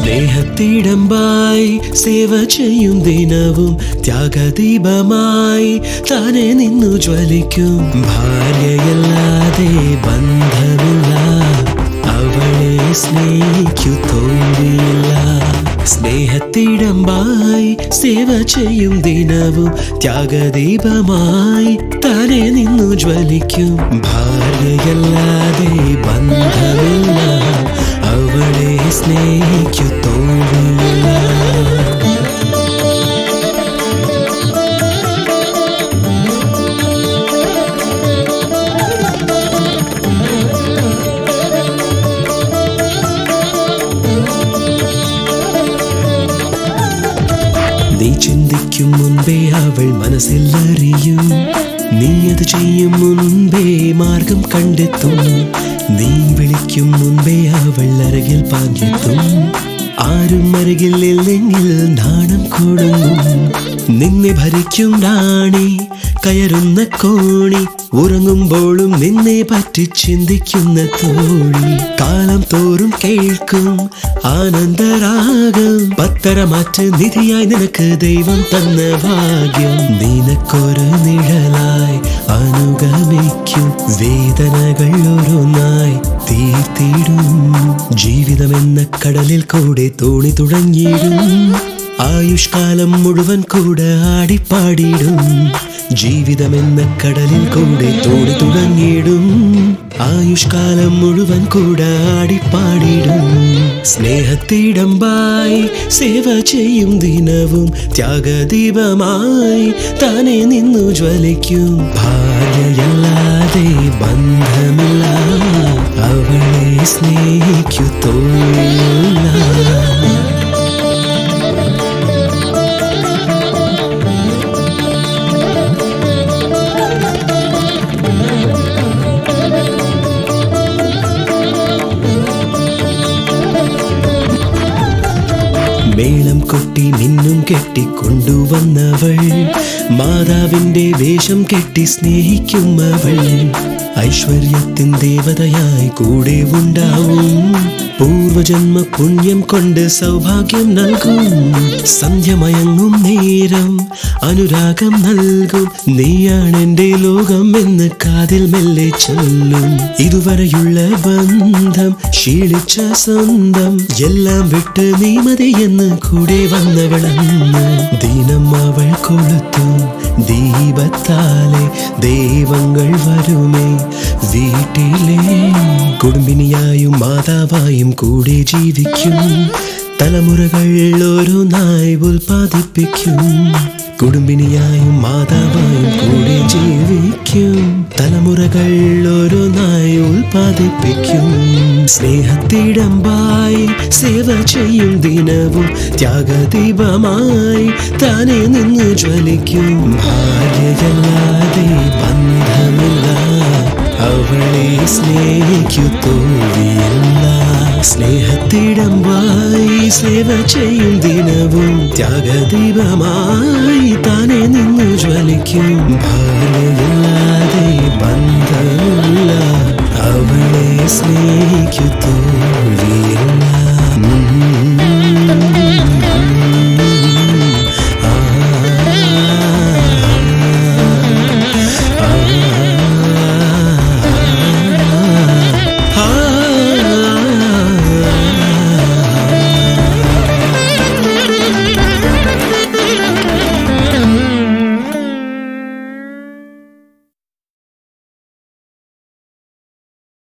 സ്നേഹത്തിടമ്പായി സേവ ചെയ്യും ദിനവും ത്യാഗദീപമായി താനെ നിന്നു ജ്വലിക്കും ഭാര്യയല്ലാതെ ബന്ധമില്ല അവളെ സ്നേഹിക്കു തോൽവിയില്ല സ്നേഹത്തിടമ്പായി സേവ ചെയ്യും ദിനവും ത്യാഗദീപമായി താനെ നിന്നു ജ്വലിക്കും ഭാര്യയല്ലാതെ ബന്ധമില്ല അവളെ സ്നേഹിക്കു തോൽവിയില്ല നീ ചിന്തിക്കും മുൻപേ അവൾ മനസ്സിൽ അറിയും നീ അത് ചെയ്യും മുൻപേ മാർഗം കണ്ടെത്തും നീ വിളിക്കും മുൻപേ അവൾ അരകിൽ പാഞ്ഞെത്തും ആരും അരകിൽ ഇല്ലെങ്കിൽ നാണം കൊടുങ്ങും നിന്നെ ഭരിക്കും റാണി കയറുന്ന കോണി ഉറങ്ങുമ്പോഴും നിന്നെ പറ്റി ചിന്തിക്കുന്ന തോഴി കാലം തോറും കേൾക്കും ആനന്ദരാഗം പത്തരമാറ്റ് നിധിയായി നിനക്ക് ദൈവം തന്ന ഭാഗ്യം നിനക്കൊരു നിഴലായി അനുഗമിക്കും വേദനകൾ ഓരോന്നായി തീർത്തിടും ജീവിതമെന്ന കടലിൽ കൂടെ തോണി തുടങ്ങിയിടും ആയുഷ്കാലം മുഴുവൻ കൂടെ ആടിപ്പാടിയിടും ജീവിതമെന്ന കടലിൽ കൂടെ തോടി തുടങ്ങിയിടും ആയുഷ്കാലം മുഴുവൻ കൂടെ ആടിപ്പാടിയിടും സ്നേഹത്തിടമ്പായി സേവ ചെയ്യും ദിനവും ത്യാഗദീപമായി താനെ നിന്നു ജ്വലിക്കും ഭാര്യയല്ലാതെ ബന്ധമില്ല അവളെ സ്നേഹിക്കു തോന്നില്ല മേളം കൊട്ടി മിന്നും കെട്ടി കൊണ്ടുവന്നവൾ മാതാവിന്റെ വേഷം കെട്ടി സ്നേഹിക്കും അവൾ ഐശ്വര്യത്തിൻ ദേവതയായി കൂടെ ഉണ്ടാവും പൂർവജന്മ പുണ്യം കൊണ്ട് സൗഭാഗ്യം നൽകും സന്ധ്യമയങ്ങും നേരം അനുരാഗം നൽകും നീയാണ് എന്റെ ലോകം എന്ന് കാതിൽ മെല്ലെ ചൊല്ലും ഇതുവരെയുള്ള ബന്ധം ക്ഷീണിച്ച സ്വന്തം എല്ലാം വിട്ട് നീ മതി എന്ന് കൂടെ വന്നവളന്ന് ദിനം അവൾ കൊളുത്തും ദീപത്താലെ ദൈവങ്ങൾ വരുമേ വീട്ടിലെ കുടുംബിനിയായും മാതാവായും കൂടെ ജീവിക്കും തലമുറകൾ ഓരോന്നായി ഉൽപ്പാദിപ്പിക്കും കുടുംബിനിയായും മാതാവായും കൂടെ ജീവിക്കും തലമുറകൾ ഓരോന്നായി ഉൽപ്പാദിപ്പിക്കും സ്നേഹത്തിടമ്പായി സേവ ചെയ്യും ദിനവും ത്യാഗദീപമായി താനെ നിന്ന് ജ്വലിക്കും ഭാര്യയല്ലാതെ ബന്ധമില്ല അവളെ സ്നേഹിക്കു തോൽവിയില്ല സ്നേഹത്തിടമ്പായി സേവ ചെയ്യും ദിനവും ത്യാഗദീപമായി താനെ നിന്നു ജ്വലിക്കും ഭാര്യയില്ലാതെ